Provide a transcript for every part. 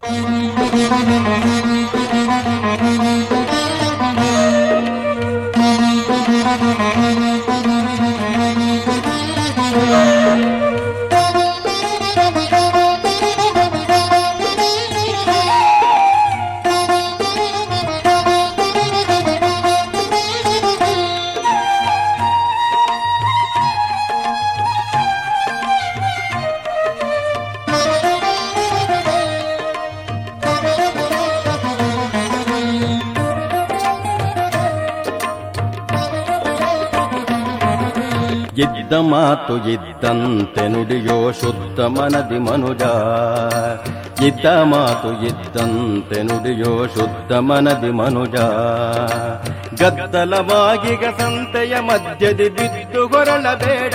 ಇದ್ದ ಮಾತು ಇದ್ದಂತೆ ನುಡಿಯೋ ಶುದ್ಧ ಮನದಿ ಮನುಜ ಇದ್ದ ಮಾತು ಇದ್ದಂತೆ ನುಡಿಯೋ ಶುದ್ಧ ಮನದಿ ಮನುಜ ಗದ್ದಲವಾಗಿಗ ಸಂತೆಯ ಮಧ್ಯದಿ ಬಿದ್ದು ಹೊರಳಬೇಡ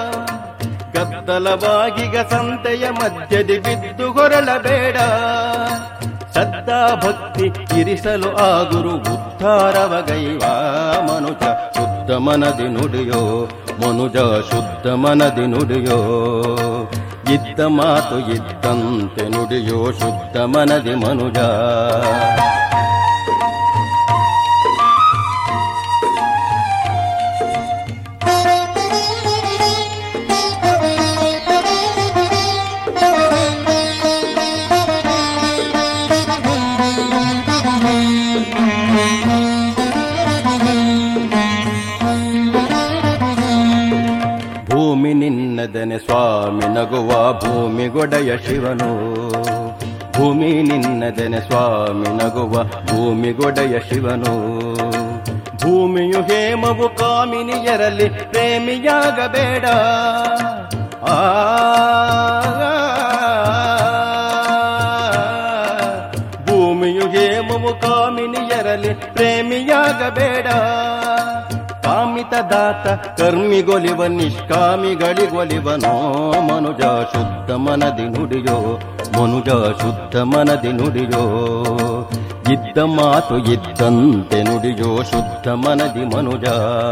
ಗದ್ದಲವಾಗಿಗ ಸಂತೆಯ ಮಧ್ಯದಿ ಬಿದ್ದು ಹೊರಳಬೇಡ ಶ್ರದ್ಧಾ ಭಕ್ತಿ ಇರಿಸಲು ಆಗುರು ಉದ್ಧಾರವಗೈವ ಮನುಜ ಶುದ್ಧ ಮನದಿ ನುಡಿಯೋ ಮನುಜ ಶುದ್ಧ ಮನದಿ ನುಡಿಯೋ ಇದ್ದ ಮಾತು ಇದ್ದಂತೆ ನುಡಿಯೋ ಶುದ್ಧ ಮನದಿ ಮನುಜ ಭೂಮಿ ನಿನ್ನದನೆ ಸ್ವಾಮಿ ನಗುವ ಭೂಮಿಗೊಡೆಯ ಶಿವನು ಭೂಮಿ ನಿನ್ನದನೆ ಸ್ವಾಮಿ ನಗುವ ಭೂಮಿಗೊಡೆಯ ಶಿವನು ಭೂಮಿಯು ಹೇಮವು ಕಾಮಿನಿಯರಲ್ಲಿ ಪ್ರೇಮಿಯಾಗಬೇಡ ಆ ಭೂಮಿಯು ಹೇಮವು ಕಾಮಿನಿಯರಲ್ಲಿ ಪ್ರೇಮಿಯಾಗಬೇಡ ಕಾಮಿತ ದಾತ ಕರ್ಮಿಗೊಲಿವ ನಿಷ್ಕಾಮಿಗಳಿಗೊಲಿವನೋ ಮನುಜ ಶುದ್ಧ ಮನದಿ ನುಡಿಯೋ ಮನುಜ ಶುದ್ಧ ಮನದಿ ನುಡಿಯೋ ಇದ್ದ ಮಾತು ಇದ್ದಂತೆ ನುಡಿಯೋ ಶುದ್ಧ ಮನದಿ ಮನುಜ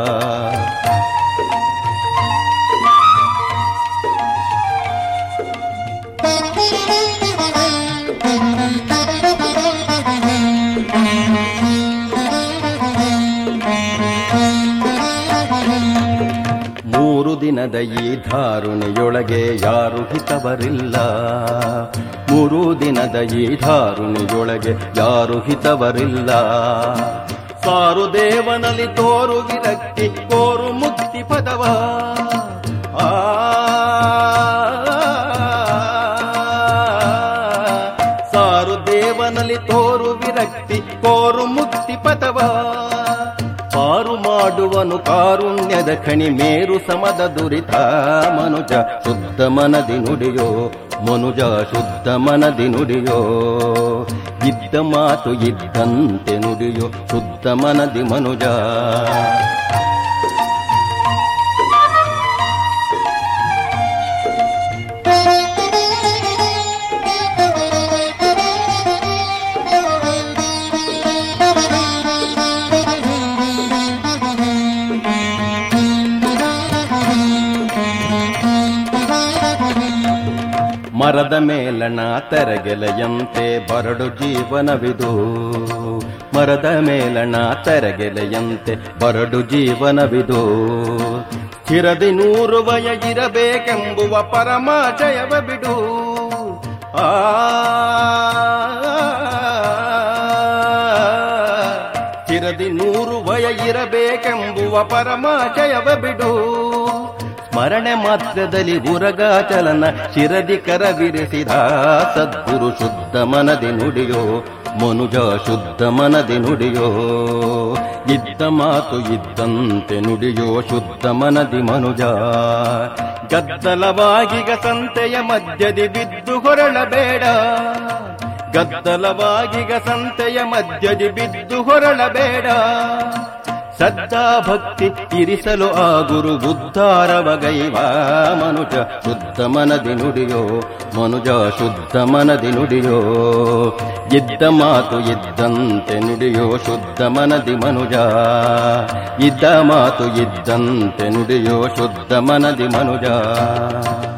ಮೂರು ದಿನದ ಈ ಧಾರುಣಿಯೊಳಗೆ ಯಾರು ಹಿತವರಿಲ್ಲ ಮೂರು ದಿನದ ಈ ಧಾರುಣಿಯೊಳಗೆ ಯಾರು ಹಿತವರಿಲ್ಲ ಸಾರು ದೇವನಲ್ಲಿ ತೋರು ವಿರಕ್ತಿ ಕೋರು ಮುಕ್ತಿ ಪದವ ಆ ಸಾರು ದೇವನಲ್ಲಿ ತೋರು ವಿರಕ್ತಿ ಕೋರು ಮುಕ್ತಿ ಪದವ ಪಾರು ಮಾಡುವನು ಕಾರುಣ್ಯದ ಖಣಿ ಮೇರು ಸಮದ ದುರಿತ ಮನುಜ ಶುದ್ಧ ಮನದಿ ನುಡಿಯೋ ಮನುಜ ಶುದ್ಧ ಮನದಿ ನುಡಿಯೋ ಇದ್ದ ಮಾತು ಇದ್ದಂತೆ ನುಡಿಯೋ ಶುದ್ಧ ಮನದಿ ಮನುಜ ಮರದ ಮೇಲಣ ತೆರಗೆಲೆಯಂತೆ ಬರಡು ಜೀವನವಿದು ಮರದ ಮೇಲಣ ತೆರಗೆಲೆಯಂತೆ ಬರಡು ಜೀವನವಿದು ಚಿರದಿ ನೂರು ವಯ ಇರಬೇಕೆಂಬುವ ಪರಮಾಚಯವ ಬಿಡು ಆ ಚಿರದಿ ನೂರು ವಯ ಇರಬೇಕೆಂಬುವ ಪರಮಾಚಯವ ಬಿಡು ಸ್ಮರಣೆ ಮಾತ್ರದಲ್ಲಿ ಉರಗಾಚಲನ ಶಿರದಿ ಕರವಿರಿಸಿದ ಸದ್ಗುರು ಶುದ್ಧ ಮನದಿ ನುಡಿಯೋ ಮನುಜ ಶುದ್ಧ ಮನದಿ ನುಡಿಯೋ ಇದ್ದ ಮಾತು ಇದ್ದಂತೆ ನುಡಿಯೋ ಶುದ್ಧ ಮನದಿ ಮನುಜ ಗದ್ದಲವಾಗಿಗ ಸಂತೆಯ ಮಧ್ಯದಿ ಬಿದ್ದು ಹೊರಳಬೇಡ ಗದ್ದಲವಾಗಿಗ ಸಂತೆಯ ಮಧ್ಯದಿ ಬಿದ್ದು ಹೊರಳಬೇಡ ಶ್ರದ್ಧಾ ಭಕ್ತಿ ಇರಿಸಲು ಆ ಗುರು ಬುದ್ಧಾರವಗೈವ ಮನುಜ ಶುದ್ಧ ಮನದಿ ನುಡಿಯೋ ಮನುಜ ಶುದ್ಧ ಮನದಿ ನುಡಿಯೋ ಇದ್ದ ಮಾತು ಇದ್ದಂತೆ ನುಡಿಯೋ ಶುದ್ಧ ಮನದಿ ಮನುಜ ಇದ್ದ ಮಾತು ಇದ್ದಂತೆ ನುಡಿಯೋ ಶುದ್ಧ ಮನದಿ ಮನುಜ